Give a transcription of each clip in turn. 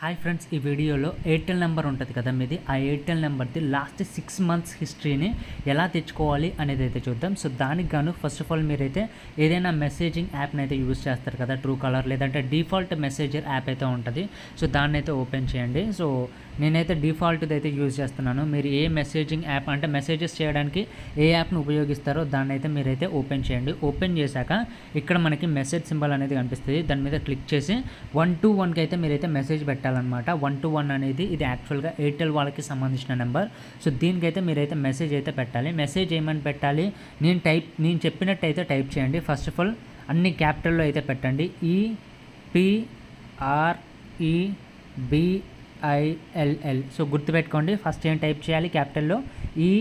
hi friends ఈ వీడియోలో Airtel number ఉంటుంది కదా మీది ఆ ఎయిర్టెల్ నెంబర్ది లాస్ట్ సిక్స్ మంత్స్ హిస్టరీని ఎలా తెచ్చుకోవాలి అనేది అయితే చూద్దాం సో దానికి గాను ఫస్ట్ ఆఫ్ ఆల్ మీరైతే ఏదైనా మెసేజింగ్ యాప్ని అయితే యూజ్ చేస్తారు కదా ట్రూ కలర్ లేదంటే డిఫాల్ట్ మెసేజర్ యాప్ అయితే ఉంటుంది సో దాన్ని అయితే ఓపెన్ చేయండి సో నేనైతే డిఫాల్ట్ది అయితే యూజ్ చేస్తున్నాను మీరు ఏ మెసేజింగ్ యాప్ అంటే మెసేజెస్ చేయడానికి ఏ యాప్ను ఉపయోగిస్తారో దాన్ని అయితే మీరైతే ఓపెన్ చేయండి ఓపెన్ చేశాక ఇక్కడ మనకి మెసేజ్ సింబల్ అనేది కనిపిస్తుంది దాని మీద క్లిక్ చేసి వన్ టు వన్కి అయితే మీరైతే మెసేజ్ పెట్టాలన్నమాట వన్ టు వన్ అనేది ఇది యాక్చువల్గా ఎయిర్టెల్ వాళ్ళకి సంబంధించిన నెంబర్ సో దీనికైతే మీరైతే మెసేజ్ అయితే పెట్టాలి మెసేజ్ ఏమని పెట్టాలి నేను టైప్ నేను చెప్పినట్టు అయితే టైప్ చేయండి ఫస్ట్ ఆఫ్ ఆల్ అన్ని క్యాపిటల్లో అయితే పెట్టండి ఈ పిఆర్ఈ బిఐఎల్ఎల్ సో గుర్తుపెట్టుకోండి ఫస్ట్ ఏం టైప్ చేయాలి క్యాపిటల్లో ఈ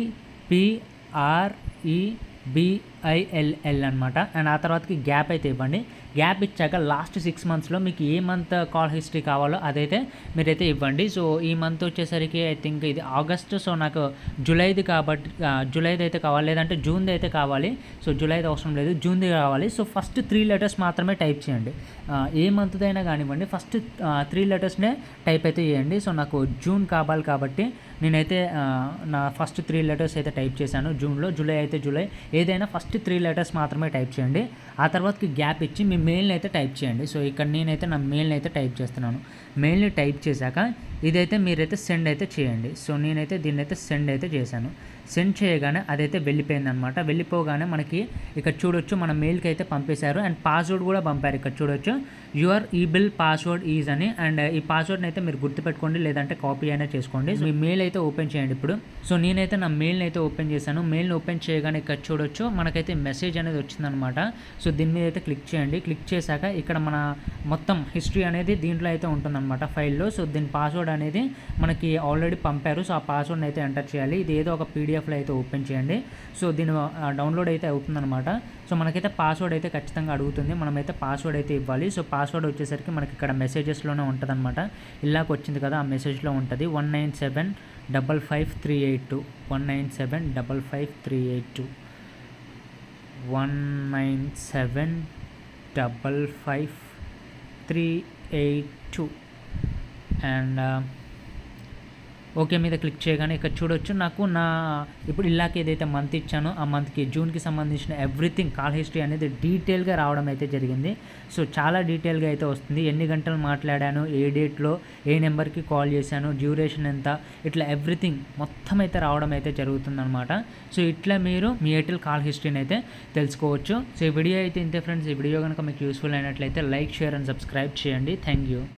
పిఆర్ఈ బిఐఎల్ఎల్ అనమాట అండ్ ఆ తర్వాతకి గ్యాప్ అయితే ఇవ్వండి గ్యాప్ ఇచ్చాక లాస్ట్ సిక్స్ మంత్స్లో మీకు ఏ మంత్ కాల్ హిస్టరీ కావాలో అదైతే మీరైతే ఇవ్వండి సో ఈ మంత్ వచ్చేసరికి ఐ థింక్ ఇది ఆగస్ట్ సో నాకు జూలైది కాబట్టి ఆ, జూలైది అయితే కావాలి లేదంటే జూన్ది అయితే కావాలి సో జూలైది అవసరం లేదు జూన్ది కావాలి సో ఫస్ట్ త్రీ లెటర్స్ మాత్రమే టైప్ చేయండి ఆ, ఏ మంత్ది అయినా కానివ్వండి ఫస్ట్ త్రీ లెటర్స్నే టైప్ అయితే చేయండి సో నాకు జూన్ కావాలి కాబట్టి నేనైతే ఆ, నా ఫస్ట్ త్రీ లెటర్స్ అయితే టైప్ చేశాను జూన్లో జూలై అయితే జూలై ఏదైనా ఫస్ట్ త్రీ లెటర్స్ మాత్రమే టైప్ చేయండి ఆ తర్వాతకి గ్యాప్ ఇచ్చి మీ మెయిల్ని అయితే టైప్ చేయండి సో ఇక్కడ నేనైతే నా మెయిల్ని అయితే టైప్ చేస్తున్నాను మెయిల్ని టైప్ చేశాక ఇదైతే మీరైతే సెండ్ అయితే చేయండి సో నేనైతే దీన్ని అయితే సెండ్ అయితే చేశాను సెండ్ చేయగానే అదైతే వెళ్ళిపోయింది అనమాట వెళ్ళిపోగానే మనకి ఇక్కడ చూడొచ్చు మన మెయిల్కి అయితే పంపేశారు అండ్ పాస్వర్డ్ కూడా పంపారు ఇక్కడ చూడొచ్చు your E bill password is అని అండ్ ఈ పాస్వర్డ్ని అయితే మీరు గుర్తుపెట్టుకోండి లేదంటే కాపీ అయినా చేసుకోండి మీ మెయిల్ అయితే ఓపెన్ చేయండి ఇప్పుడు సో నేనైతే నా మెయిల్ని అయితే ఓపెన్ చేశాను మెయిల్ని ఓపెన్ చేయగానే ఇక్కడ చూడొచ్చు మనకైతే మెసేజ్ అనేది వచ్చిందనమాట సో దీని మీద అయితే క్లిక్ చేయండి క్లిక్ చేశాక ఇక్కడ మన మొత్తం హిస్టరీ అనేది దీంట్లో అయితే ఉంటుందన్నమాట ఫైల్లో సో దీని పాస్వర్డ్ అనేది మనకి ఆల్రెడీ పంపారు సో ఆ పాస్వర్డ్ని అయితే ఎంటర్ చేయాలి ఇది ఏదో ఒక పీడిఎఫ్లో అయితే ఓపెన్ చేయండి సో దీని డౌన్లోడ్ అయితే అవుతుందన్నమాట సో మనకైతే పాస్వర్డ్ అయితే ఖచ్చితంగా అడుగుతుంది మనమైతే పాస్వర్డ్ అయితే ఇవ్వాలి సో పాస్వర్డ్ వచ్చేసరికి మనకి ఇక్కడ మెసేజెస్లోనే ఉంటుంది అనమాట ఇలాగ వచ్చింది కదా ఆ మెసేజ్లో ఉంటుంది one nine seven double five three eight two one nine seven double five three eight two one nine seven double five three eight two and okay మీద క్లిక్ చేయగానే ఇక్కడ చూడొచ్చు నాకు నా ఇప్పుడు ఇలాకి ఏదైతే మంత్ ఇచ్చానో ఆ మంత్కి జూన్కి సంబంధించిన ఎవ్రీథింగ్ కాల్ హిస్టరీ అనేది డీటెయిల్గా రావడం అయితే జరిగింది సో చాలా డీటెయిల్గా అయితే వస్తుంది ఎన్ని గంటలు మాట్లాడాను ఏ డేట్లో ఏ నెంబర్కి కాల్ చేశాను డ్యూరేషన్ ఎంత ఇట్లా ఎవ్రీథింగ్ మొత్తం అయితే రావడం అయితే జరుగుతుందన్నమాట సో ఇట్లా మీరు మీ ఎయిర్టెల్ కాల్ హిస్టరీని అయితే తెలుసుకోవచ్చు సో ఈ వీడియో అయితే ఇంతే ఫ్రెండ్స్ ఈ వీడియో కనుక మీకు యూస్ఫుల్ అయినట్లయితే లైక్ షేర్ అండ్ సబ్స్క్రైబ్ చేయండి థ్యాంక్ యూ